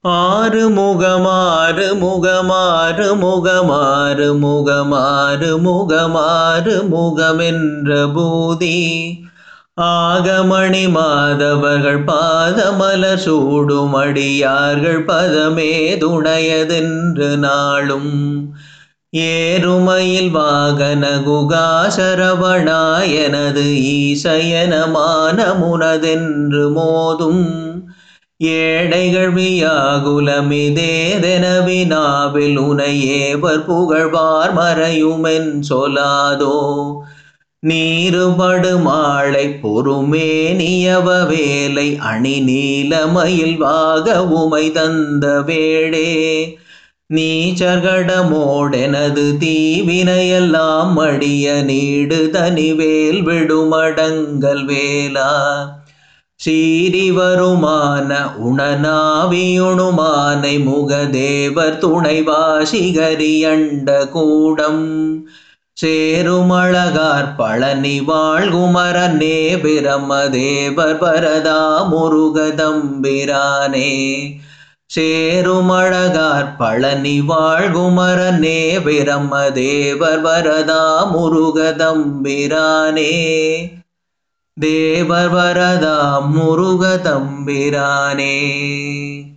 ஆறு முகமாறு முகமாறு முகமாறு முகமாறு முகமாறு முகமென்ற பூதி ஆகமணி மாதவர்கள் பாதமலர் சூடும் அடியார்கள் பதமே துணையதென்று நாளும் ஏறுமையில் வாகன குகாசரவணா எனது ஈசயனமான முனதென்று மோதும் ஏடைகள் வியாகுலமிதேதெனவினாவில் உனையேவர் புகழ்வார் மறையுமென் சொலாதோ நீருபடு மாலை பொறுமே நியவ வேலை அணி நீலமயில் வாக உமை தந்த வேடே நீச்சர்கடமோடெனது தீவினையெல்லாம் மடிய நீடு தனிவேல் விடுமடங்கல் வேலா சீறி வருமான உணனாவியுணுமானை முகதேவர் துணைவாசிகரியண்ட கூடம் சேருமழகார் பழனி வாழ்குமரனே பிரமதேவர் பரதா முருகதம்பிரானே சேருமழகார் பழனி வாழ்குமரனே பிரமதேவர் வரதா முருகதம்பிரானே தேவர் வரதா முருகதம்பிரானே